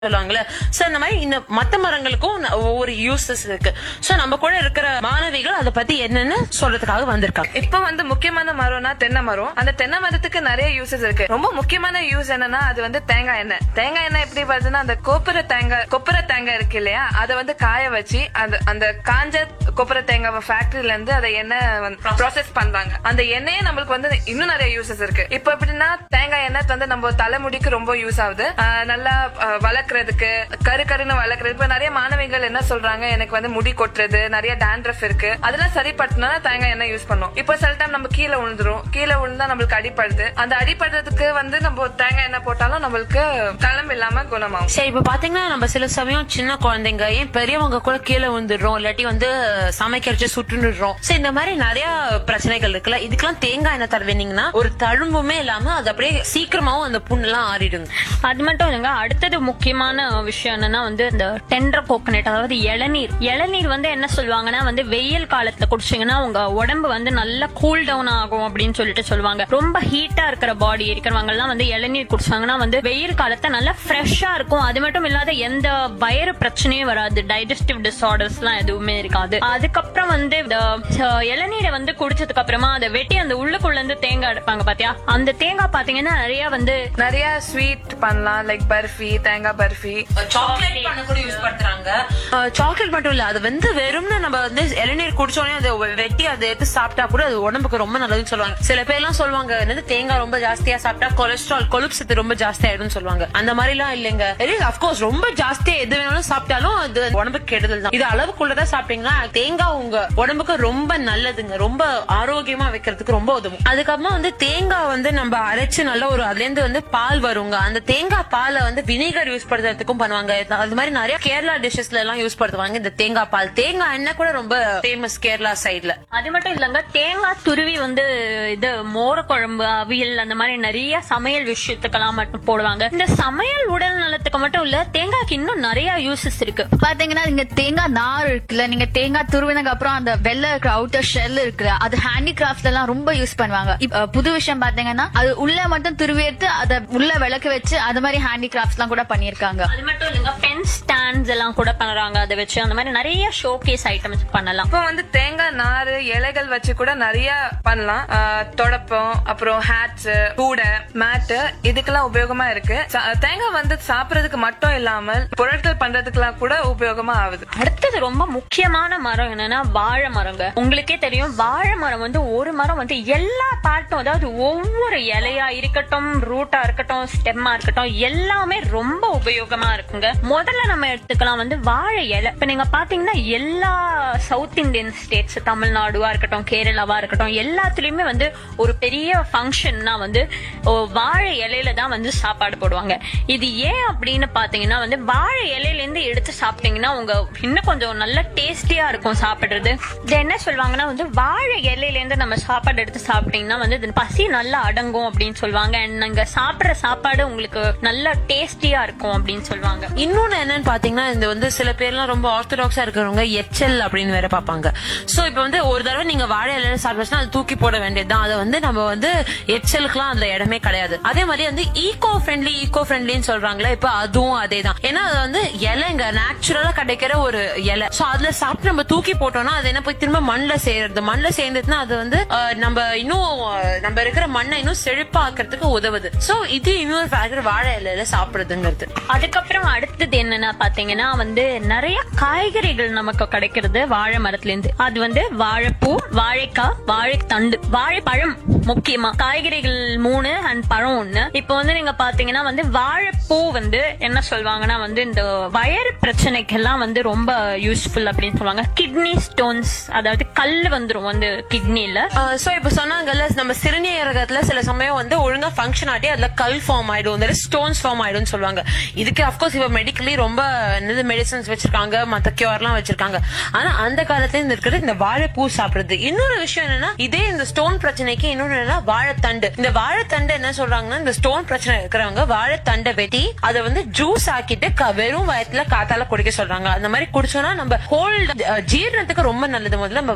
சொல்லுவாங்கல்ல சோ இந்த மாதிரி இந்த மத்த மரங்களுக்கும் ந- ஒவ்வொரு யூசஸ் இருக்கு சோ நம்ம கூட இருக்கிற மாணவிகள் அதை பத்தி என்னன்னு சொல்றதுக்காக வந்திருக்காங்க இப்ப வந்து முக்கியமான மரம்னா தென்னை மரம் அந்த தென்னை மரத்துக்கு நிறைய யூசஸ் இருக்கு ரொம்ப முக்கியமான யூஸ் என்னன்னா அது வந்து தேங்காய் எண்ணெய் தேங்காய் எண்ணெய் எப்படி வருதுன்னா அந்த கொப்பரை தேங்காய் கொப்பரை தேங்காய் இருக்கு இல்லையா அதை வந்து காய வச்சு அந்த அந்த காஞ்ச கொப்பரை தேங்காய் ஃபேக்டரியில இருந்து அதை எண்ணெய் ப்ராசஸ் பண்றாங்க அந்த எண்ணெயே நம்மளுக்கு வந்து இன்னும் நிறைய யூசஸ் இருக்கு இப்ப எப்படின்னா தேங்காய் எண்ணெய் வந்து நம்ம தலைமுடிக்கு ரொம்ப யூஸ் ஆகுது ஆஹ் நல்லா ஆஹ் வளர்க்கறதுக்கு கரு கருன்னு வளர்க்கறது இப்ப நிறைய மாணவிகள் என்ன சொல்றாங்க எனக்கு வந்து முடி கொட்டுறது நிறைய டேண்ட்ரஃப் இருக்கு அதெல்லாம் சரிப்படுத்தினா தேங்காய் எண்ணெய் யூஸ் பண்ணோம் இப்போ சில டைம் நம்ம கீழே விழுந்துரும் கீழே விழுந்தா நம்மளுக்கு அடிப்படுது அந்த அடிப்படுறதுக்கு வந்து நம்ம தேங்காய் எண்ணெய் போட்டாலும் நம்மளுக்கு தளம் இல்லாம குணமாகும் சரி இப்ப பாத்தீங்கன்னா நம்ம சில சமயம் சின்ன குழந்தைங்க ஏன் பெரியவங்க கூட கீழே விழுந்துடுறோம் இல்லாட்டி வந்து சமைக்கிறச்சு சுட்டுடுறோம் சோ இந்த மாதிரி நிறைய பிரச்சனைகள் இருக்குல்ல இதுக்கெல்லாம் தேங்காய் எண்ணெய் தடவினீங்கன்னா ஒரு தழும்புமே இல்லாம அது அப்படியே சீக்கிரமாவும் அந்த புண்ணெல்லாம் ஆறிடுங்க அது மட்டும் இல்லைங்க அடுத்தது முக்கியமான விஷயம் என்னன்னா வந்து இந்த டெண்டர் கோகனட் அதாவது இளநீர் இளநீர் வந்து என்ன சொல்லுவாங்கன்னா வந்து வெயில் காலத்துல குடிச்சீங்கன்னா உங்க உடம்பு வந்து நல்லா கூல் டவுன் ஆகும் அப்படின்னு சொல்லிட்டு சொல்லுவாங்க ரொம்ப ஹீட்டா இருக்கிற பாடி இருக்கிறவங்க எல்லாம் வந்து இளநீர் குடிச்சாங்கன்னா வந்து வெயில் காலத்தை நல்லா ஃப்ரெஷ்ஷா இருக்கும் அது மட்டும் இல்லாத எந்த வயிறு பிரச்சனையும் வராது டைஜஸ்டிவ் டிசார்டர்ஸ் எல்லாம் எதுவுமே இருக்காது அதுக்கப்புறம் வந்து இந்த அஹ், இளநீரை வந்து குடிச்சதுக்கு அப்புறமா அதை வெட்டி அந்த உள்ளுக்குள்ள இருந்து தேங்காய் எடுப்பாங்க பாத்தியா அந்த தேங்காய் பாத்தீங்கன்னா நிறைய வந்து நிறைய ஸ்வீட் பண்ணலாம் லைக் பர்ஃபி தேங்காய் பர்ஃபி சாக்லேட் பண்ண கூட யூஸ் பண்றாங்க சாக்லேட் மட்டும் இல்ல அது வந்து வெறும்னு நம்ம வந்து இளநீர் குடிச்சோடனே அதை வெட்டி அதை எடுத்து சாப்பிட்டா கூட அது உடம்புக்கு ரொம்ப நல்லதுன்னு சொல்லுவாங்க சில பேர் எல்லாம் சொல்லுவாங்க என்னது தேங்காய் ரொம்ப ஜாஸ்தியா சாப்பிட்டா கொலஸ்ட்ரால் கொழுப்பு சத்து ரொம்ப ஜாஸ்தி ஆயிடும் சொல்லுவாங்க அந்த மாதிரி எல்லாம் இல்லைங்க அப்கோர்ஸ் ரொம்ப ஜாஸ்தியா எது வேணாலும் சாப்பிட்டாலும் அது உடம்புக்கு கெடுதல் தான் இது அளவுக்குள்ளதான் சாப்பிட்டீங்கன்னா தேங்காய் உங்க உடம்புக்கு ரொம்ப நல்லதுங்க ரொம்ப ஆரோக்கியமா வைக்கிறதுக்கு ரொம்ப உதவும் அதுக்கப்புறமா வந்து தேங்காய் வந்து நம்ம அரைச்சு நல்ல ஒரு அதுல இருந்து வந்து பால் வருங்க அந்த தேங்காய் பாலை வந்து வினிகர் யூஸ் பண்றதுக்கும் பண்ணுவாங்க அது மாதிரி நிறைய கேரளா டிஷ்ஷஸ்ல எல்லாம் யூஸ் படுத்துவாங்க இந்த தேங்காய் பால் தேங்காய் எண்ணெய் கூட ரொம்ப ஃபேமஸ் கேரளா சைடுல அது மட்டும் இல்லங்க தேங்காய் துருவி வந்து இது மோர குழம்பு அவியல் அந்த மாதிரி நிறைய சமையல் விஷயத்துக்கெல்லாம் மட்டும் போடுவாங்க இந்த சமையல் உடல் நலத்துக்கு மட்டும் இல்ல தேங்காய்க்கு இன்னும் நிறைய யூசஸ் இருக்கு பாத்தீங்கன்னா நீங்க தேங்காய் நார் இருக்குல்ல நீங்க தேங்காய் துருவினதுக்கு அப்புறம் அந்த வெள்ளை இருக்கிற அவுட்டர் ஷெல் இருக்குல்ல அது ஹேண்டிகிராஃப்ட் எல்லாம் ரொம்ப யூஸ் பண்ணுவாங்க இப்ப, அஹ், புது விஷயம் பாத்தீங்கன்னா அது உள்ள மட்டும் துருவி எடுத்து அதை உள்ள விளக்கு வச்சு அது மாதிரி ஹேண்டிகிராஃப்ட்ஸ் எல்லாம் கூட பண்ணிருக்காங்க அது மட்டும் இல்லங்க பென் ஸ்டாண்ட்ஸ் எல்லாம் கூட பண்றாங்க அதை வச்சு அந்த மாதிரி நிறைய ஷோகேஸ் ஐட்டம்ஸ் பண்ணலாம் இப்போ வந்து தேங்காய் நாறு இலைகள் வச்சு கூட நிறைய பண்ணலாம் ஆஹ் தொடப்பம் அப்புறம் ஹேட்ஸ் கூடை மேட்டு இதுக்கெல்லாம் உபயோகமா இருக்கு ச- தேங்காய் வந்து சாப்பிடறதுக்கு மட்டும் இல்லாமல் பொருட்கள் பண்றதுக்கெல்லாம் கூட உபயோகமா ஆகுது அடுத்தது ரொம்ப முக்கியமான மரம் என்னன்னா வாழை மரங்க உங்களுக்கே தெரியும் வாழை மரம் வந்து ஒரு மரம் வந்து எல்லா பார்ட்டும் அதாவது ஒவ்வொரு இலையா இருக்கட்டும் ரூட்டா இருக்கட்டும் ஸ்டெம்மா இருக்கட்டும் எல்லாமே ரொம்ப உபயோகமா இருக்குங்க முதல்ல நம்ம எடுத்துக்கலாம் வந்து வாழை இலை இப்ப நீங்க பாத்தீங்கன்னா எல்லா சவுத் இந்தியன் ஸ்டேட்ஸ் தமிழ்நாடுவா இருக்கட்டும் கேரளாவா இருக்கட்டும் எல்லாத்துலயுமே வந்து ஒரு பெரிய ஃபங்க்ஷன்னா வந்து ஓ, வாழை இலையில தான் வந்து சாப்பாடு போடுவாங்க இது ஏன் அப்படின்னு பாத்தீங்கன்னா வந்து வாழை இலையில இருந்து எடுத்து சாப்பிட்டீங்கன்னா உங்க இன்னும் கொஞ்சம் நல்ல டேஸ்டியா இருக்கும் சாப்பிடுறது இது என்ன சொல்லுவாங்கன்னா வந்து வாழை இலையில இருந்து நம்ம சாப்பாடு எடுத்து சாப்பிட்டீங்கன்னா வந்து இது பசி நல்லா அடங்கும் அப்படின்னு சொல்லுவாங்க and நீங்க சாப்பிடுற சாப்பாடு உங்களுக்கு நல்ல டேஸ்டியா இருக்கும் அப்படின்னு சொல்லுவாங்க இன்னொன்னு என்னன்னு பாத்தீங்கன்னா இந்த வந்து சில பேர்லாம் ரொம்ப ஆர்த்தடாக்ஸா இருக்கிறவங்க எச்சல் அப்படின்னு வேற பாப்பாங்க சோ இப்ப வந்து ஒரு தடவை நீங்க வாழை இலையில சாப்பிடுச்சுன்னா அது தூக்கி போட வேண்டியதுதான் அதை வந்து நம்ம வந்து எச்சலுக்குலாம் அதுல இடமே கிடையாது அதே மாதிரி வந்து ஈகோ ஃப்ரெண்ட்லி ஈகோ ஃப்ரெண்ட்லின்னு சொல்றாங்களே இப்ப அதுவும் அதேதான் ஏன்னா அது வந்து இலைங்க நேச்சுரலா கிடைக்கிற ஒரு இலை சோ அதுல சாப்பிட்டு நம்ம தூக்கி போட்டோம்னா அது என்ன போய் திரும்ப மண்ணுல சேர்றது மண்ணுல சேர்ந்ததுன்னா அது வந்து அஹ், நம்ம இன்னும் அஹ், நம்ம இருக்கிற மண்ணை இன்னும் செழிப்பாக்குறதுக்கு உதவுது சோ இது இன்னொரு ஃபேக்டர் வாழை இலையில சாப்பிடுறதுங்கிறது அதுக்கப்புறம் அடுத்தது என்னன்னா பாத்தீங்கன்னா வந்து நிறைய காய்கறிகள் நமக்கு கிடைக்கிறது வாழை மரத்துல இருந்து அது வந்து வாழைப்பூ வாழைக்காய் வாழைத்தண்டு வாழைப்பழம் முக்கியமா காய்கறிகள் மூணு அண்ட் பழம் ஒண்ணு இப்போ வந்து நீங்க பாத்தீங்கன்னா வந்து வாழைப்பூ வந்து என்ன சொல்லுவாங்கன்னா வந்து இந்த வயறு பிரச்சனைக்கெல்லாம் வந்து ரொம்ப யூஸ்ஃபுல் அப்படின்னு சொல்லுவாங்க கிட்னி ஸ்டோன்ஸ் அதாவது கல் வந்துரும் வந்து கிட்னில சோ இப்ப சொன்னாங்கல்ல நம்ம சிறுநீரகத்துல சில சமயம் வந்து ஒழுங்கா ஃபங்க்ஷன் ஆட்டி அதுல கல் ஃபார்ம் ஆயிடும் ஸ்டோன்ஸ் ஃபார்ம் ஆயிடும் சொல்லுவாங்க இதுக்கு அப்கோர்ஸ் இப்ப மெடிக்கலி ரொம்ப என்னது மெடிசன்ஸ் வச்சிருக்காங்க மத்த கியூர்லாம் வச்சிருக்காங்க ஆனா அந்த காலத்துல இருந்து இருக்கிறது இந்த வாழைப்பூ சாப்பிடுறது இன்னொரு விஷயம் என்னன்னா இதே இந்த ஸ்டோன் பிரச்சனைக்கு இன்னொன்னு என்னன்னா வாழைத்தண்டு இந்த வாழைத்தண்டு என்ன சொல்றாங்கன்னா இந்த ஸ்டோன் பிரச்சனை இருக்கிறவங்க வாழைத்தண்டை வெட்டி அதை வந்து ஜூஸ் ஆக்கிட்டு க- வெறும் வயத்துல காத்தால குடிக்க சொல்றாங்க அந்த மாதிரி குடிச்சோம்னா நம்ம ஹோல் ஜீரணத்துக்கு ரொம்ப நல்லது முதல்ல நம்ம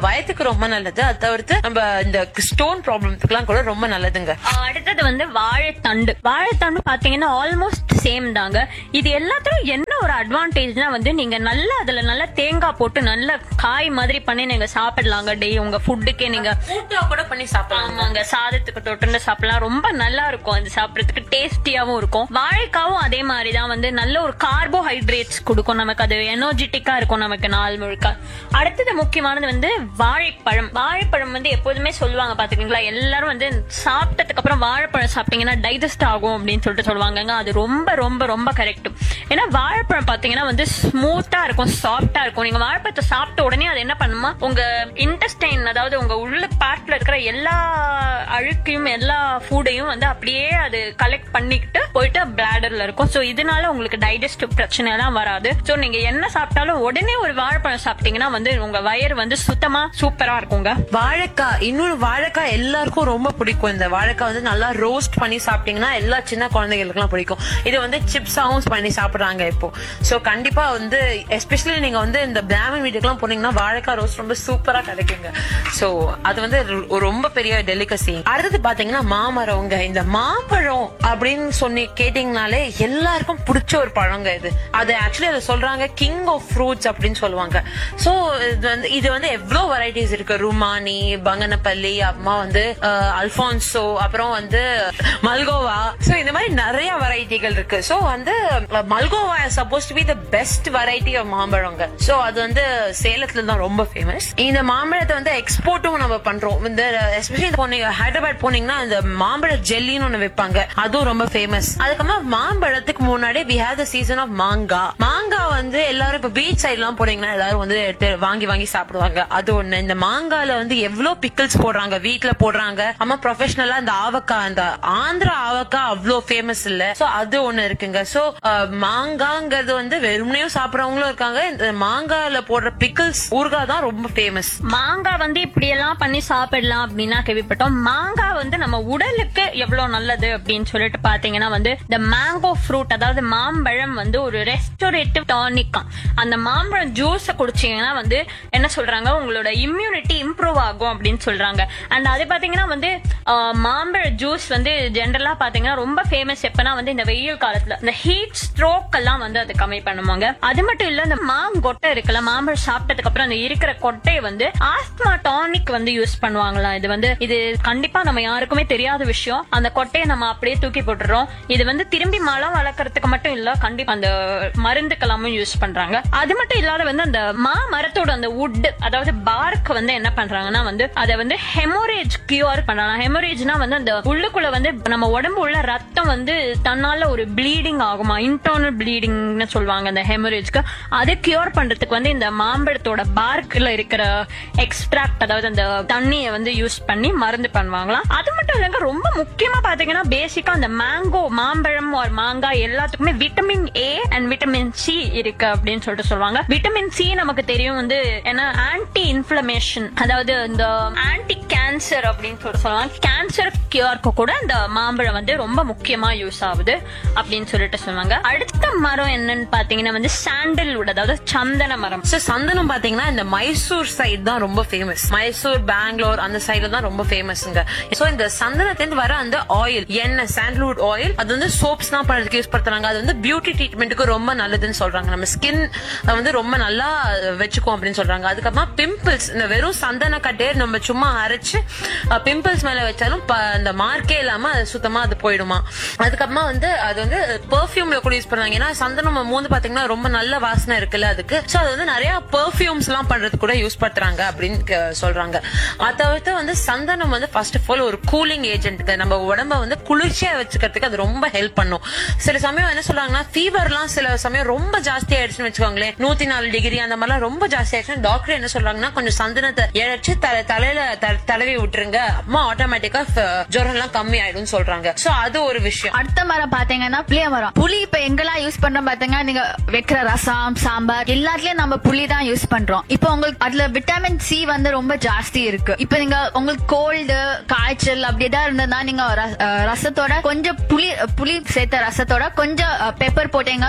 வயத்துக்கு ரொம்ப நல்லது அது தவிர்த்து நம்ம இந்த ஸ்டோன் ப்ராப்ளத்துக்குலாம் கூட ரொம்ப நல்லதுங்க ஆஹ் அடுத்தது வந்து வாழைத்தண்டு வாழைத்தண்டு பாத்தீங்கன்னா ஆல்மோஸ்ட் சேம் தாங்க இது எல்லாத்துலயும் என்ன ஒரு அட்வான்டேஜ்னா வந்து நீங்க நல்லா அதுல நல்லா தேங்காய் போட்டு நல்ல காய் மாதிரி பண்ணி நீங்க சாப்பிடலாங்க டெய் உங்க ஃபுட்டுக்கே நீங்க கூட்டா கூட பண்ணி சாப்பிடலாம் ஆமாங்க சாதத்துக்கு தொட்டுன்னு சாப்பிடலாம் ரொம்ப நல்லா இருக்கும் அது சாப்பிடறதுக்கு டேஸ்டியாவும் இருக்கும் வாழைக்காவும் அதே மாதிரிதான் வந்து நல்ல ஒரு கார்போஹைட்ரேட்ஸ் கொடுக்கும் நமக்கு அது எனர்ஜெட்டிக்கா இருக்கும் நமக்கு நாள் முழுக்க அடுத்தது முக்கியமானது வந்து வாழைப்பழம் வாழைப்பழம் வந்து எப்போதுமே சொல்லுவாங்க பாத்துக்கீங்களா எல்லாரும் வந்து சாப்பிட்டதுக்கு அப்புறம் வாழைப்பழம் சாப்பிட்டீங்கன்னா டைஜஸ்ட் ஆகும் அப்படின்னு சொல்லிட்டு சொல்லுவாங்கங்க அது ரொம்ப ரொம்ப ரொம்ப கரெக்ட் ஏன்னா வாழைப்பழம் பாத்தீங்கன்னா வந்து ஸ்மூத்தா இருக்கும் சாஃப்டா இருக்கும் நீங்க வாழைப்பழத்தை சாப்பிட்ட உடனே அது என்ன பண்ணுமா உங்க இன்டெஸ்டைன் அதாவது உங்க உள்ள பார்ட்ல இருக்கிற எல்லா அழுக்கையும் எல்லா ஃபுட்டையும் வந்து அப்படியே அது கலெக்ட் பண்ணிக்கிட்டு போயிட்டு பிளாடர்ல இருக்கும் சோ இதனால உங்களுக்கு டைஜஸ்டிவ் பிரச்சனை எல்லாம் வராது சோ நீங்க என்ன சாப்பிட்டாலும் உடனே ஒரு வாழைப்பழம் சாப்பிட்டீங்கன்னா வந்து உங்க வயிறு வந்து சுத்தமா சூப்பரா இருக்குங்க வாழைக்காய் இன்னொரு வாழைக்காய் எல்லாருக்கும் ரொம்ப பிடிக்கும் இந்த வாழைக்காய் வந்து நல்லா ரோஸ்ட் பண்ணி சாப்பிட்டீங்கன்னா எல்லா சின்ன குழந்தைகளுக்குலாம் பிடிக்கும் இது வந்து சிப்ஸாவும் பண்ணி சாப்பிடுறாங்க இப்போ சோ கண்டிப்பா வந்து எஸ்பெஷலி நீங்க வந்து இந்த பிராமின் வீட்டுக்குலாம் போனீங்கன்னா வாழைக்காய் ரோஸ்ட் ரொம்ப சூப்பரா கிடைக்குங்க சோ அது வந்து ஒரு ரொம்ப பெரிய டெலிகசி அடுத்தது பாத்தீங்கன்னா மாமரம்ங்க இந்த மாம்பழம் அப்படின்னு சொல்லி கேட்டீங்கனாலே எல்லாருக்கும் பிடிச்ச ஒரு பழங்க இது அது ஆக்சுவலி அதை சொல்றாங்க கிங் ஆஃப் ஃப்ரூட்ஸ் அப்படின்னு சொல்லுவாங்க சோ இது வந்து இது வந்து எவ்வளவு வெரைட்டிஸ் இருக்கு ருமானி பங்கனப்பள்ளி அம்மா வந்து அஹ், அல்பான்சோ அப்புறம் வந்து மல்கோவா சோ இந்த மாதிரி நிறைய வெரைட்டிகள் இருக்கு சோ வந்து அஹ், Malgova supposed to be the best variety of மாம்பழங்க சோ அது வந்து சேலத்துல தான் ரொம்ப ஃபேமஸ் இந்த மாம்பழத்தை வந்து எக்ஸ்போர்ட்டும் நம்ம பண்றோம் இந்த எஸ்பெஷலி போனீங்க ஹைதராபாத் போனீங்கன்னா இந்த மாம்பழ ஜெல்லின்னு ஒண்ணு வைப்பாங்க அதுவும் ரொம்ப ஃபேமஸ் அதுக்கப்புறம் மாம்பழத்துக்கு முன்னாடி we have the season of மாங்கா மாங்கா வந்து எல்லாரும் இப்ப பீச் சைட் எல்லாம் போனீங்கன்னா எல்லாரும் வந்து எடுத்து வாங்கி வாங்கி சாப்பிடுவாங்க அது ஒண்ணு இந்த மாங்கால வந்து எவ்வளவு பிக்கிள்ஸ் போடுறாங்க வீட்ல போடுறாங்க அம்மா ப்ரொஃபஷனலா இந்த ஆவக்கா அந்த ஆந்திரா ஆவக்கா அவ்வளோ ஃபேமஸ் இல்ல சோ அது ஒண்ணு இருக்குங்க சோ மாங்காங்கிறது வந்து வெறுமனையும் சாப்பிடுறவங்களும் இருக்காங்க இந்த மாங்கால போடுற பிக்கிள்ஸ் ஊறுகாய் தான் ரொம்ப ஃபேமஸ் மாங்காய் வந்து இப்படி எல்லாம் பண்ணி சாப்பிடலாம் அப்படின்னா கேள்விப்பட்டோம் மாங்காய் வந்து நம்ம உடலுக்கு எவ்வளவு நல்லது அப்படின்னு சொல்லிட்டு பாத்தீங்கன்னா வந்து இந்த மேங்கோ ஃப்ரூட் அதாவது மாம்பழம் வந்து ஒரு ரெஸ்டோரேட்டிவ் டானிக்கா அந்த மாம்பழம் ஜூஸ குடிச்சீங்கன்னா வந்து என்ன சொல்றாங்க உங்களோட இம்யூனிட்டி இம்ப்ரூவ் ஆகும் அப்படின்னு சொல்றாங்க அண்ட் அது பாத்தீங்கன்னா வந்து ஆஹ், மாம்பழ ஜூஸ் வந்து ஜென்ரலா பாத்தீங்கன்னா ரொம்ப ஃபேமஸ் எப்பனா வந்து இந்த வெயில் காலத்துல இந்த ஹீட் ஸ்ட்ரோக் எல்லாம் வந்து அது கம்மி பண்ணுவாங்க அது மட்டும் இல்ல இந்த மாங்கொட்டை இருக்குல்ல மாம்பழம் சாப்பிட்டதுக்கு அப்புறம் அந்த இருக்கிற கொட்டையை வந்து ஆஸ்துமா டானிக் வந்து யூஸ் பண்ணுவாங்களாம் இது வந்து இது கண்டிப்பா நம்ம யாருக்குமே தெரியாத விஷயம் அந்த கொட்டையை நம்ம அப்படியே தூக்கி போட்டுறோம் இது வந்து திரும்பி மலம் வளர்க்கறதுக்கு மட்டும் இல்ல கண்டிப்பா அந்த மருந்துக்கெல்லாமும் யூஸ் பண்றாங்க அது மட்டும் இல்லாத வந்து அந்த மா மரத்தோட அந்த வுட் அதாவது பார்க் வந்து என்ன பண்றாங்கன்னா வந்து அதை வந்து ஹெமோரேஜ் கியூர் பண்றாங்க ஹெமோரேஜ்னா வந்து அந்த உள்ளுக்குள்ள வந்து நம்ம உடம்பு உள்ள ரத்தம் வந்து தன்னால ஒரு ப்ளீடிங் ஆகுமா இன்டர்னல் ப்ளீடிங்னு சொல்லுவாங்க அந்த ஹெமரேஜ்க்கு அதை கியூர் பண்றதுக்கு வந்து இந்த மாம்பழத்தோட பார்க்ல இருக்கிற எக்ஸ்ட்ராக்ட் அதாவது அந்த தண்ணியை வந்து யூஸ் பண்ணி மருந்து பண்ணுவாங்களாம் அது மட்டும் இல்லைங்க ரொம்ப முக்கியமா பாத்தீங்கன்னா பேசிக்கா அந்த மேங்கோ மாம்பழம் ஒரு மாங்காய் எல்லாத்துக்குமே vitamin A and vitamin C இருக்கு அப்படின்னு சொல்லிட்டு சொல்லுவாங்க விட்டமின் சி நமக்கு தெரியும் வந்து ஏன்னா ஆன்டி இன்ஃபிளமேஷன் அதாவது இந்த ஆன்டி கேன்சர் அப்படின்னு சொல்லிட்டு சொல்லுவாங்க கேன்சர் கியூர்க்கு கூட இந்த மாம்பழம் வந்து ரொம்ப முக்கியமா யூஸ் ஆகுது அப்படின்னு சொல்லிட்டு சொல்லுவாங்க அடுத்த மரம் என்னன்னு பாத்தீங்கன்னா வந்து சாண்டல்வுட் அதாவது சந்தன மரம் சோ சந்தனம் பாத்தீங்கன்னா இந்த மைசூர் சைடு தான் ரொம்ப ஃபேமஸ் மைசூர் பெங்களூர் அந்த சைடுல தான் ரொம்ப ஃபேமஸ்ங்க சோ இந்த சந்தனத்திலிருந்து வர அந்த ஆயில் எண்ணெய் சாண்டல்வுட் ஆயில் அது வந்து சோப்ஸ் தான் பண்றதுக்கு யூஸ் பண்றாங்க அது வந்து பியூட்டி ட்ரீட்மெண்ட்டுக்கு ரொம்ப நல்லதுன்னு சொல்றாங்க நம்ம ஸ்கின் வந்து ரொம்ப நல்லா வச்சுக்கும் அப்படின்னு சொல்றாங்க அதுக்கப்புறமா பிம்பிள்ஸ் இந்த வெறும் சந்தன கட்டையை நம்ம சும்மா அரைச்சு பிம்பிள்ஸ் மேல வச்சாலும் ப- அந்த மார்க்கே இல்லாம அது சுத்தமா அது போயிடுமா அதுக்கப்புறமா வந்து அது வந்து பெர்ஃபியூம்ல கூட யூஸ் பண்றாங்க ஏன்னா சந்தனம் மூந்து பாத்தீங்கன்னா ரொம்ப நல்ல வாசனை இருக்குல்ல அதுக்கு சோ அது வந்து நிறைய பெர்ஃபியூம்ஸ் எல்லாம் பண்றது கூட யூஸ் பண்றாங்க அப்படின்னு க- சொல்றாங்க அதை தவிர்த்து வந்து சந்தனம் வந்து ஃபர்ஸ்ட் ஆஃப் ஆல் ஒரு கூலிங் ஏஜென்ட் நம்ம உடம்ப வந்து குளிர்ச்சியா வச்சுக்கிறதுக்கு அது ரொம்ப ஹெல்ப் பண்ணும் சில சமயம் என்ன சொல்றாங்கன்னா ஃபீவர்லாம் சில சமயம் ரொம்ப ஜாஸ்தி ஆயிடுச்சுன்னு வச்சுக்கோங்களேன் நூத்தி நாலு டிகிரி அந்த மாதிரிலாம் ரொம்ப ஜாஸ்தி ஆயிடுச்சுன்னா டாக்டர் என்ன சொல்றாங்கன்னா கொஞ்சம் சந்தனத்தை இழைச்சு தலை தலையில த- தடவி விட்டுருங்க அம்மா ஆட்டோமேட்டிக்கா ஜுரம் எல்லாம் கம்மி ஆயிடும் சொல்றாங்க சோ அது ஒரு விஷயம் அடுத்த மரம் பாத்தீங்கன்னா புளிய மரம் புளி இப்ப எங்கெல்லாம் யூஸ் பண்றோம் பாத்தீங்கன்னா நீங்க வைக்கிற ரசம் சாம்பார் எல்லாத்துலயும் நம்ம புளி தான் யூஸ் பண்றோம் இப்போ உங்களுக்கு அதுல விட்டமின் சி வந்து ரொம்ப ஜாஸ்தி இருக்கு இப்போ நீங்க உங்களுக்கு கோல்டு காய்ச்சல் அப்படி ஏதாவது இருந்ததுன்னா நீங்க ர- அஹ் ரசத்தோட கொஞ்சம் புளி புளி சேர்த்த ரசத்தோட கொஞ்சம் பெப்பர் போட்டீங்க அது குடி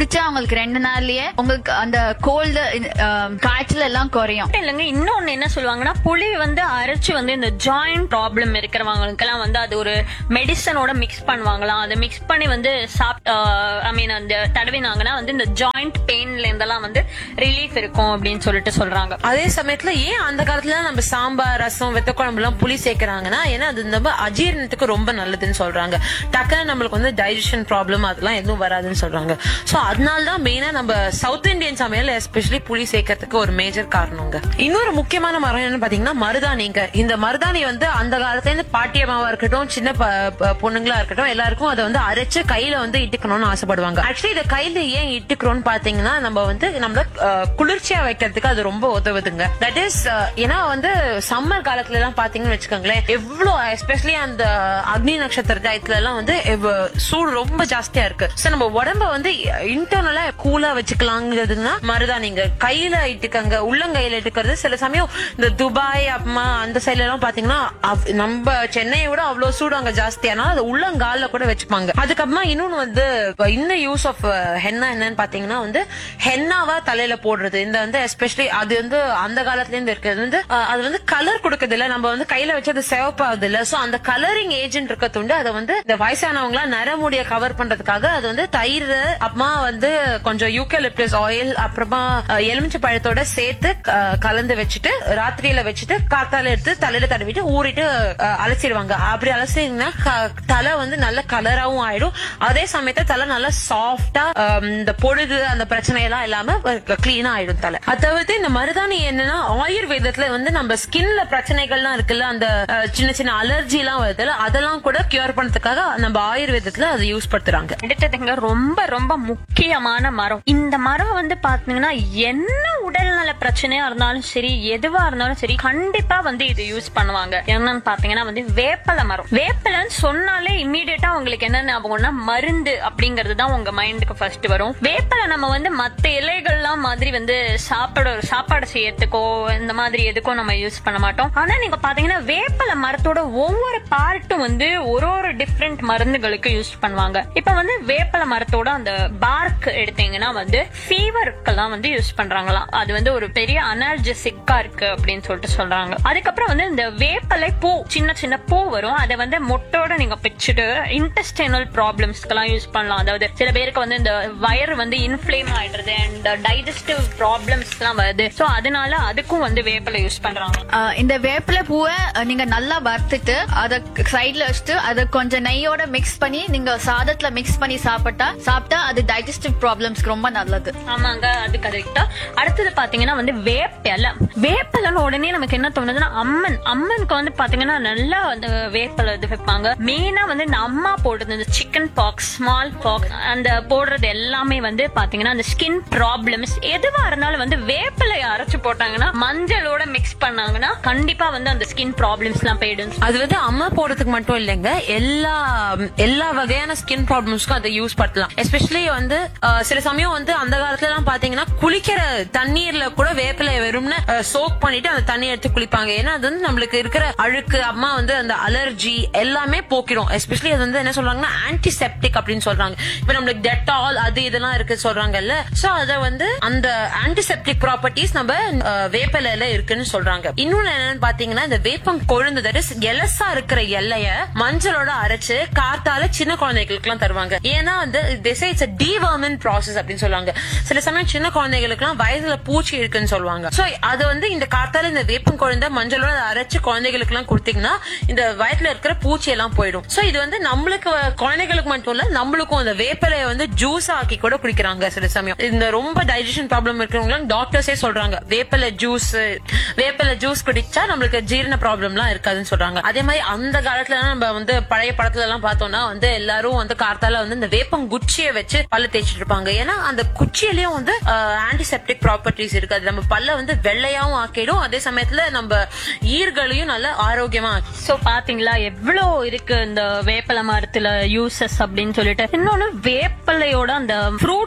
குடிச்சா உங்களுக்கு ரெண்டு நாள்லயே உங்களுக்கு அந்த கோல்டு காய்ச்சல் எல்லாம் குறையும் மட்டும் இல்லைங்க இன்னொன்னு என்ன சொல்லுவாங்கன்னா புளி வந்து அரைச்சு வந்து இந்த ஜாயிண்ட் ப்ராப்ளம் இருக்கிறவங்களுக்கு எல்லாம் வந்து அது ஒரு மெடிசனோட மிக்ஸ் பண்ணுவாங்களாம் அதை மிக்ஸ் பண்ணி வந்து சாப்பிட்டு ஐ மீன் அந்த தடவினாங்கன்னா வந்து இந்த ஜாயிண்ட் பெயின்ல இருந்தெல்லாம் வந்து ரிலீஃப் இருக்கும் அப்படின்னு சொல்லிட்டு சொல்றாங்க அதே சமயத்துல ஏன் அந்த காலத்துல நம்ம சாம்பார் ரசம் வெத்த குழம்பு எல்லாம் புளி சேர்க்கறாங்கன்னா ஏன்னா அது நம்ம அஜீரணத்துக்கு ரொம்ப நல்லதுன்னு சொல்றாங்க டக்குன்னு நம்மளுக்கு வந்து டைஜஷன் ப்ராப்ளம் அதெல்லாம் எதுவும் வராதுன்னு சொல்றாங்க சோ அதனால தான் மெயினா நம்ம சவுத் இந்தியன் சமையல் எஸ்பெஷலி புளி சேர்க்கறதுக்கு ஒரு மேஜர் காரணங்க இன்னொரு முக்கியமான மரம் என்னன்னு பாத்தீங்கன்னா மருதாணிங்க இந்த மருதாணி வந்து அந்த காலத்துல இருந்து பாட்டியம்மாவா இருக்கட்டும் சின்ன ப- ப- பொண்ணுங்களா இருக்கட்டும் எல்லாருக்கும் அதை வந்து அரைச்சு கையில வந்து இட்டுக்கணும்னு ஆசைப்படுவாங்க ஆக்சுவலி இதை கையில ஏன் இட்டுக்கிறோம்னு பாத்தீங்கன்னா நம்ம வந்து நம்மள அஹ், குளிர்ச்சியா வைக்கிறதுக்கு அது ரொம்ப உதவுதுங்க தட் இஸ் ஏன்னா வந்து சம்மர் காலத்துல எல்லாம் பாத்தீங்கன்னு வச்சுக்கோங்களேன் எவ்வளவு எஸ்பெஷலி அந்த அக்னி நட்சத்திர டயத்துல எல்லாம் வந்து எவ்வ- சூடு ரொம்ப ஜாஸ்தியா இருக்கு சோ நம்ம உடம்ப வந்து இன்டர்னலா கூலா வச்சுக்கலாங்கிறதுனா மருதாணிங்க கையில இட்டுக்கங்க உள்ளங்கையில இட்டுக்கிறது சில சமயம் இந்த துபாய் அப்புறமா அந்த சைடுல எல்லாம் பாத்தீங்கன்னா அவ்- நம்ம சென்னையை விட அவ்வளவு சூடு அங்க ஜாஸ்தியானா அது உள்ளங்கால்ல கூட வச்சுப்பாங்க அதுக்கப்புறமா இன்னொன்னு வந்து இப்ப இன்னும் யூஸ் ஆஃப் ஹென்னா என்னன்னு பாத்தீங்கன்னா வந்து ஹென்னாவா தலையில போடுறது இந்த வந்து எஸ்பெஷலி அது வந்து அந்த காலத்துல இருந்து இருக்கிறது வந்து அஹ், அது வந்து கலர் கொடுக்கறது இல்ல நம்ம வந்து கையில வச்சு அது சிவப்பாகுது இல்ல சோ அந்த கலரிங் ஏஜென்ட் இருக்கத்துண்டு அதை வந்து இந்த வயசானவங்களா நரமுடிய கவர் பண்றதுக்காக அது வந்து தயிர் அப்புறமா வந்து கொஞ்சம் யூக்கலிப்டஸ் ஆயில் அப்புறமா அஹ், எலுமிச்சை பழத்தோட சேர்த்து அஹ், கலந்து வச்சுட்டு ராத்திரியில வச்சுட்டு காத்தால எடுத்து தலையில தடவிட்டு ஊறிட்டு அஹ், அலசிடுவாங்க அப்படி அலசிங்கன்னா க- தலை வந்து நல்ல கலராவும் ஆயிடும் அதே சமயத்துல தலை நல்லா சாஃப்டா இந்த பொழுது அந்த பிரச்சனை எல்லாம் இல்லாம கிளீனா ஆயிடும் தலை அதை தவிர்த்து இந்த மருதாணி என்னன்னா ஆயுர்வேதத்துல வந்து நம்ம ஸ்கின்ல பிரச்சனைகள்லாம் இருக்குல்ல அந்த அஹ், சின்ன சின்ன அலர்ஜி எல்லாம் வருதுல்ல அதெல்லாம் கூட கியூர் பண்றதுக்காக நம்ம ஆயுர்வேதத்துல அதை யூஸ் படுத்துறாங்க அடுத்ததுங்க ரொம்ப ரொம்ப முக்கியமான மரம் இந்த மரம் வந்து பாத்தீங்கன்னா என்ன உடல்நல பிரச்சனையா இருந்தாலும் சரி எதுவா இருந்தாலும் சரி கண்டிப்பா வந்து இது யூஸ் பண்ணுவாங்க என்னன்னு பாத்தீங்கன்னா வந்து வேப்பலை மரம் வேப்பலைன்னு சொன்னாலே இம்மீடியட்டா உங்களுக்கு என்ன ஞாபகம்னா மருந்து அப்படிங்கிறது தான் உங்க மைண்டுக்கு ஃபர்ஸ்ட் வரும் வேப்பலை நம்ம வந்து மத்த இலைகள்லாம் மாதிரி வந்து சாப்பாடு சாப்பாடு செய்யறதுக்கோ இந்த மாதிரி எதுக்கும் நம்ம யூஸ் பண்ண மாட்டோம் ஆனா நீங்க பாத்தீங்கன்னா வேப்பலை மரத்தோட ஒவ்வொரு பார்ட்டும் வந்து ஒரு ஒரு டிஃப்ரெண்ட் மருந்துகளுக்கு யூஸ் பண்ணுவாங்க இப்ப வந்து வேப்பலை மரத்தோட அந்த பார்க் எடுத்தீங்கன்னா வந்து ஃபீவருக்கெல்லாம் வந்து யூஸ் பண்றாங்களாம் அது வந்து ஒரு பெரிய அனர்ஜெசிக்கா இருக்கு அப்படின்னு சொல்லிட்டு சொல்றாங்க அதுக்கப்புறம் வந்து இந்த வேப்பலை பூ சின்ன சின்ன பூ வரும் அதை வந்து மொட்டோட நீங்க பிச்சுட்டு இன்டெஸ்டைனல் ப்ராப்ளம்ஸ்க்கெல்லாம் யூஸ் பண்ணலாம் அதாவது சில பேருக்கு வந்து இந்த வயிறு வந்து இன்ஃபிளேம் ஆயிடுறது அண்ட் டைஜஸ்டிவ் ப்ராப்ளம்ஸ் எல்லாம் வருது சோ அதனால அதுக்கும் வந்து வேப்பலை யூஸ் பண்றாங்க ஆஹ் இந்த வேப்பிலை பூவை அஹ், நீங்க நல்லா வறுத்துட்டு அத சைடுல வச்சுட்டு அதை கொஞ்சம் நெய்யோட மிக்ஸ் பண்ணி நீங்க சாதத்துல மிக்ஸ் பண்ணி சாப்பிட்டா சாப்பிட்டா அது டைஜஸ்டிவ் ப்ராப்ளம்ஸ்க்கு ரொம்ப நல்லது ஆமாங்க அது கரெக்டா அடுத்தது பாத்தீங்கன்னா வந்து வேப்பலை வேப்பலைன்னு உடனே நமக்கு என்ன தோணுதுன்னா அம்மன் அம்மனுக்கு வந்து பாத்தீங்கன்னா நல்லா அந்த வேப்பலை இது வைப்பாங்க மெயினா வந்து இந்த அம்மா போடுறது இந்த சிக்கன் பாக்ஸ் ஸ்மால் பாக்ஸ் அந்த போடுறது எல்லாமே வந்து பாத்தீங்கன்னா அந்த ஸ்கின் ப்ராப்ளம்ஸ் எதுவா இருந்தாலும் வந்து வேப்பலை அரைச்சு போட்டாங்கன்னா மஞ்சளோட மிக்ஸ் பண்ணாங்கன்னா கண்டிப்பா வந்து அந்த ஸ்கின் ப்ராப்ளம்ஸ் எல்லாம் போயிடும் அது வந்து அம்மா போடுறதுக்கு மட்டும் இல்லைங்க எல்லா எல்லா வகையான ஸ்கின் ப்ராப்ளம்ஸ்க்கும் அதை யூஸ் பண்ணலாம் எஸ்பெஷலி வந்து அஹ், சில சமயம் வந்து அந்த காலத்துல எல்லாம் பாத்தீங்கன்னா குளிக்கிற தண்ணீர்ல கூட வேப்பிலை வெறும்னு சோக் பண்ணிட்டு அந்த தண்ணி எடுத்து குளிப்பாங்க ஏன்னா அது வந்து நம்மளுக்கு இருக்கிற அழுக்கு அம்மா வந்து அந்த அலர்ஜி எல்லாமே போக்கிடும் எஸ்பெஷலி அது வந்து என்ன சொல்றாங்கன்னா ஆன்டிசெப்டிக் அப்படின்னு சொல்றாங்க இப்ப நம்மளுக்கு டெட்டால் அது இதெல்லாம் இருக்கு சொல்றாங்கல்ல சோ அத வந்து அந்த ஆன்டிசெப்டிக் ப்ராப்பர்ட்டிஸ் நம்ம அஹ், வேப்பிலையில இருக்குன்னு சொல்றாங்க இன்னொன்னு என்னன்னு பாத்தீங்கன்னா இந்த வேப்பம் கொழுந்து that is எலசா இருக்கிற எல்லைய மஞ்சளோட அரைச்சு காத்தால சின்ன குழந்தைகளுக்கு எல்லாம் தருவாங்க ஏன்னா வந்து திசை இட்ஸ் டிவர்மன் ப்ராசஸ் அப்படின்னு சொல்லுவாங்க சில சமயம் சின்ன குழந்தைகளுக்கு எல்லாம் வயதுல பூச்சி இருக்குன்னு சொல்லுவாங்க சோ அது வந்து இந்த காத்தால இந்த வேப்பம் குழந்தை மஞ்சளோட அதை அரைச்சு குழந்தைகளுக்கு எல்லாம் கொடுத்தீங்கன்னா இந்த வயத்துல இருக்கிற பூச்சி எல்லாம் போயிடும் சோ இது வந்து நம்மளுக்கு வ- குழந்தைகளுக்கு மட்டும் இல்ல நம்மளுக்கும் அந்த வேப்பிலைய வந்து ஜூஸ் ஆக்கி கூட குடிக்கிறாங்க சில சமயம் இந்த ரொம்ப டைஜஷன் ப்ராப்ளம் இருக்கிறவங்க டாக்டர்ஸே சொல்றாங்க வேப்பிலை ஜூஸ் வேப்பிலை ஜூஸ் குடிச்சா நம்மளுக்கு ஜீரண ப்ராப்ளம் எல்லாம் இருக்காதுன்னு சொல்றாங்க அதே மாதிரி அந்த காலத்துல நம்ம வந்து பழைய படத்துல எல்லாம் பார்த்தோம்னா வந்து எல்லாரும் வந்து கார்த்தால வந்து இந்த வேப்பம் குச்சியை வச்சு பல்ல தேய்ச்சிட்டு இருப்பாங்க ஏன்னா அந்த குச்சியிலயும் வந்து ஆன்டிசெப்டிக் ப்ராப்பர்ட்டிஸ் இருக்கு அது நம்ம பல்ல வந்து வெள்ளையாவும் ஆக்கிடும் அதே சமயத்துல நம்ம ஈர்களையும் நல்ல ஆரோக்கியமா ஆக்கிடும். சோ பாத்தீங்களா எவ்வளவு இருக்கு இந்த வேப்பலை மரத்துல யூசஸ் அப்படின்னு சொல்லிட்டு இன்னொன்னு வேப்பலையோட அந்த ஃப்ரூட்டோட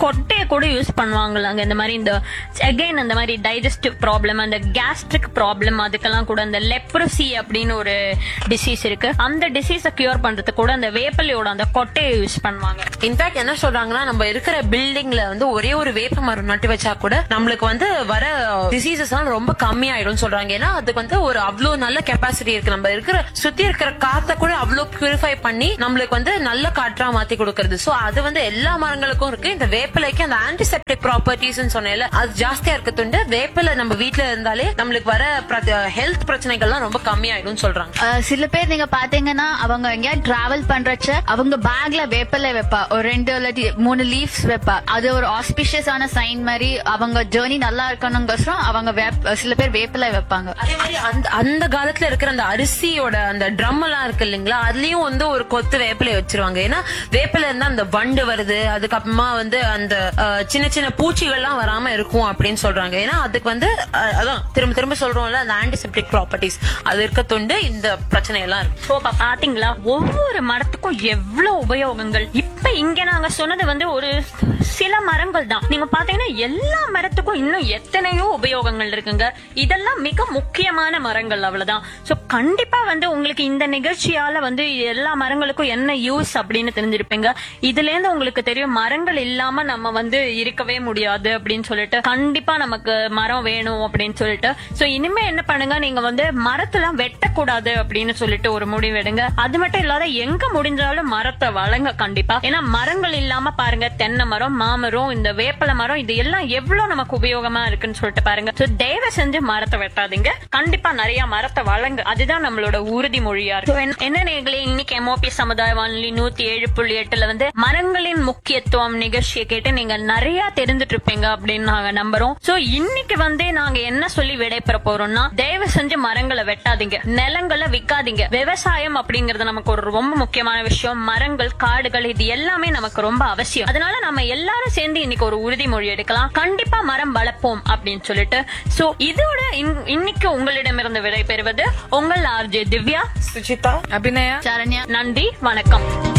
கொட்டையை கூட யூஸ் பண்ணுவாங்களாங்க இந்த மாதிரி இந்த அகைன் அந்த மாதிரி டைஜஸ்டிவ் ப்ராப்ளம் அந்த கேஸ்ட்ரிக் ப்ராப்ளம் அதுக்கெல்லாம் கூட அந்த லெப்ரசி அப்படின்னு ஒரு டிசீஸ் இருக்கு அந்த டிசீஸை கியூர் பண்றதுக்கு கூட அந்த வேப்பலையோட அந்த கொட்டையை யூஸ் பண்ணுவாங்க இன்ஃபேக்ட் என்ன சொல்றாங்கன்னா நம்ம இருக்கிற பில்டிங்ல வந்து ஒரே ஒரு வேப்ப மரம் நட்டு வச்சா கூட நம்மளுக்கு வந்து வர டிசீசஸ் எல்லாம் ரொம்ப கம்மியாயிடும் சொல்றாங்க ஏன்னா அதுக்கு வந்து ஒரு அவ்வளவு நல்ல கெப்பாசிட்டி இருக்கு நம்ம இருக்கிற சுத்தி இருக்கிற காத்த கூட அவ்வளவு பியூரிஃபை பண்ணி நம்மளுக்கு வந்து நல்ல காற்றா மாத்தி கொடுக்கறது சோ அது வந்து எல்லா மரங்களுக்கும் இருக்கு இந்த வேப்பிலைக்கு அந்த ஆன்டிசெப்டிக் ப்ராப்பர்ட்டிஸ் சொன்னேன்ல அது ஜாஸ்தியா இருக்கத்துண்டு வேப்பிலை நம்ம வீட்ல இருந்தாலே நம்மளுக்கு வர ஹெல்த் பிரச்சனைகள்லாம் ரொம்ப கம்மியாயிடும் சொல்றாங்க அஹ் சில பேர் நீங்க பாத்தீங்கன்னா அவங்க எங்கேயாவது டிராவல் பண்றச்ச அவங்க பேக்ல வேப்பிலை வைப்பா ஒரு ரெண்டு இல்லாட்டி மூணு லீவ்ஸ் வைப்பா அது ஒரு ஆஸ்பிஷியஸான சைன் மாதிரி அவங்க ஜேர்னி நல்லா இருக்கணுங்கோசரம் அவங்க வேப்ப- சில பேர் வேப்பிலை வைப்பாங்க அதே மாதிரி அந்த அந்த காலத்துல இருக்கிற அந்த அரிசியோட அந்த ட்ரம் எல்லாம் இருக்கு இல்லைங்களா அதுலயும் வந்து ஒரு கொத்து வேப்பிலை வச்சிருவாங்க ஏன்னா வேப்பிலை இருந்தா அந்த வண்டு வருது அதுக்கப்புறமா வந்து அந்த அஹ், சின்ன சின்ன பூச்சிகள்லாம் வராம இருக்கும் அப்படின்னு சொல்றாங்க ஏன்னா அதுக்கு வந்து அஹ், அதான் திரும்ப திரும்ப சொல்றோம்ல அந்த ஆன்டிசெப்டிக் ப்ராப்பர்ட்டிஸ் அது இருக்க தொண்டு இந்த பிரச்சனை எல்லாம் இருக்கு சோ பா- பாத்தீங்களா ஒவ்வொரு மரத்துக்கும் எவ்வளவு உபயோகங்கள் இப்ப இங்க நாங்க சொன்னது வந்து ஒரு சில மரங்கள் தான் நீங்க பாத்தீங்கன்னா எல்லா மரத்துக்கும் இன்னும் எத்தனையோ உபயோகங்கள் இருக்குங்க இதெல்லாம் மிக முக்கியமான மரங்கள் அவ்வளவுதான் சோ கண்டிப்பா வந்து உங்களுக்கு இந்த நிகழ்ச்சியால வந்து எல்லா மரங்களுக்கும் என்ன யூஸ் அப்படின்னு தெரிஞ்சிருப்பீங்க இதுல இருந்து உங்களுக்கு தெரியும் மரங்கள் இல்லாம நம்ம வந்து இருக்கவே முடியாது அப்படின்னு சொல்லிட்டு கண்டிப்பா நமக்கு மரம் வேணும் அப்படின்னு சொல்லிட்டு சோ இனிமே என்ன பண்ணுங்க நீங்க வந்து மரத்தெல்லாம் வெட்டக்கூடாது அப்படின்னு சொல்லிட்டு ஒரு முடிவு எடுங்க அது மட்டும் இல்லாத எங்க முடிஞ்சாலும் மரத்தை வளங்க கண்டிப்பா ஏன்னா மரங்கள் இல்லாம பாருங்க தென்னை மரம் மாமரம் இந்த வேப்பலை மரம் இது எல்லாம் எவ்வளவு நமக்கு உபயோகமா இருக்குன்னு சொல்லிட்டு பாருங்க சோ தயவு செஞ்சு மரத்தை வெட்டாதீங்க கண்டிப்பா நிறைய மரத்தை வளங்க அதுதான் நம்மளோட உறுதிமொழியா இருக்கு So, என்ன- என்ன நேர்களே இன்னைக்கு எம்ஓபி சமுதாய வானொலி நூத்தி ஏழு புள்ளி எட்டுல வந்து மரங்களின் முக்கியத்துவம் நிகழ்ச்சியை கேட்டு நீங்க நிறைய தெரிஞ்சுட்டு இருப்பீங்க அப்படின்னு நாங்க நம்புறோம் சோ இன்னைக்கு வந்து நாங்க என்ன சொல்லி விடைபெற போறோம்னா தயவு செஞ்சு மரங்களை வெட்டாதீங்க நிலங்களை விக்காதீங்க விவசாயம் அப்படிங்கறது நமக்கு ஒரு ரொம்ப முக்கியமான விஷயம் மரங்கள் காடுகள் இது எல்லாமே நமக்கு ரொம்ப அவசியம் அதனால நம்ம எல்லாரும் சேர்ந்து இன்னைக்கு ஒரு உறுதிமொழி எடுக்கலாம் கண்டிப்பா மரம் வளர்ப்போம் அப்படின்னு சொல்லிட்டு சோ இதோட இன்- இன்னைக்கு உங்களிடமிருந்து விடை பெறுவது உங்கள் ஆர்ஜே திவ்யா சுஜிதா அபிநயா சரண்யா நன்றி வணக்கம்